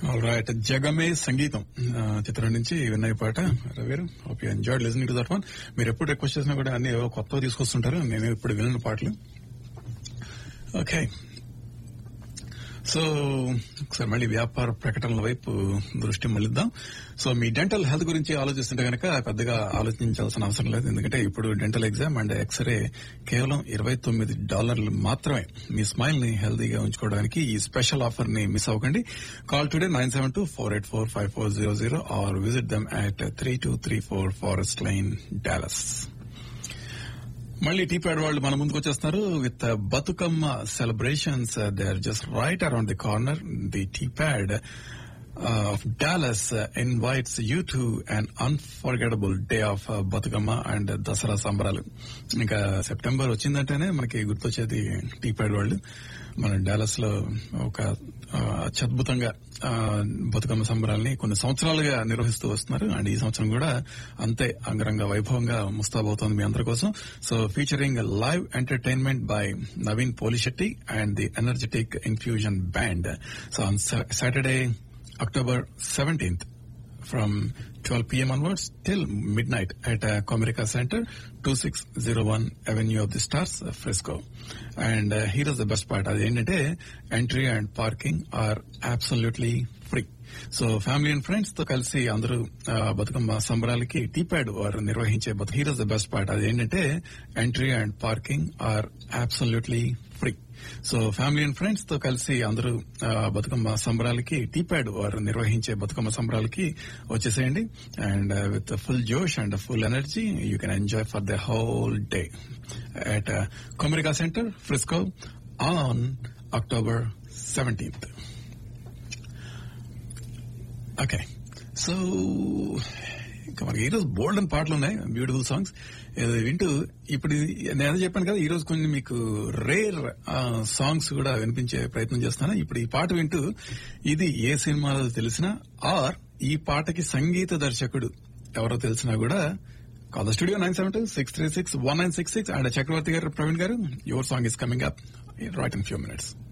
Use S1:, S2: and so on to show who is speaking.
S1: Right జగమే సంగీతం ఆ, చిత్రం నుంచి విన్నయ్య పాట రవేరు hope you enjoyed listening to that one మీరు ఎప్పుడు రిక్వెస్ట్ చేసినా కూడా అన్ని ఏవో కొత్తగా తీసుకొస్తుంటారు నేను ఇప్పుడు విన్న పాటలు ఓకే సో ఒకసారి మళ్ళీ వ్యాపార ప్రకటనల వైపు దృష్టి మళ్ళిద్దాం సో మీ డెంటల్ హెల్త్ గురించి ఆలోచిస్తుంటే కనుక పెద్దగా ఆలోచించాల్సిన అవసరం లేదు ఎందుకంటే ఇప్పుడు డెంటల్ ఎగ్జామ్ అండ్ ఎక్స్రే కేవలం ఇరవై తొమ్మిది డాలర్లు మాత్రమే మీ స్మైల్ ని హెల్తీగా ఉంచుకోవడానికి ఈ స్పెషల్ ఆఫర్ ని మిస్ అవ్వకండి call today nine seven two four eight four five four zero zero or visit them at three two three four Forest Lane Dallas మళ్ళీ టీ ప్యాడ్ వాళ్ళు మన ముందుకు వచ్చేస్తున్నారు with Bathukamma celebrations they are just right around the corner the T pad of Dallas invites you to an unforgettable day of Bathukamma and Dasara సంబరాలు ఇంకా September వచ్చిందంటేనే మనకి గుర్తొచ్చేది tea pad వాళ్ళు మన డాలస్ లో ఒక ఆ, అత్యద్భుతంగా ఆ, బతుకమ్మ సంబరాల్ని కొన్ని సంవత్సరాలుగా నిర్వహిస్తూ వస్తున్నారు అండ్ ఈ సంవత్సరం కూడా అంతే అంగరంగ వైభవంగా ముస్తాబవుతోంది మీ అందరి కోసం so featuring live entertainment by Naveen Polishetty and the energetic infusion band so on Saturday October seventeenth from 12 p.m. onwards till midnight at uh, Comerica Center, 2601 Avenue of the Stars, uh, Frisco. And uh, here is the best part. అది ఏంటంటే entry and parking are absolutely free so family and friends తో కలిసి అందరూ ఆ, Bathukamma సంబరాలకి TPAD వారు నిర్వహించే బతు here is the best part అది ఏంటంటే entry and parking are absolutely free so family and friends తో కలిసి అందరూ ఆ, బతుకమ్మ సంబరాలకి టీప్యాడ్ వారు నిర్వహించే బతుకమ్మ సంబరాలకి వచ్చేసేయండి అండ్ విత్ ఫుల్ జోష్ and full energy you can enjoy for the whole day at Comerica Center Frisco on October seventeenth okay so ఇంకా మనకి ఈరోజు బోల్డ్ అండ్ పాటలు ఉన్నాయి బ్యూటిఫుల్ సాంగ్స్ ఇది వింటూ ఇప్పుడు ఇది- నేను అదే చెప్పాను కదా ఈ రోజు కొన్ని మీకు రేర్ సాంగ్స్ కూడా వినిపించే ప్రయత్నం చేస్తాను ఇప్పుడు ఈ పాట వింటూ ఇది ఏ సినిమాలో తెలిసినా ఆర్ ఈ పాటకి సంగీత దర్శకుడు ఎవరో తెలిసినా కూడా call the studio nine seven two six three six one nine six six and Chakravarthi garu Praveen garu your song is coming up right in few minutes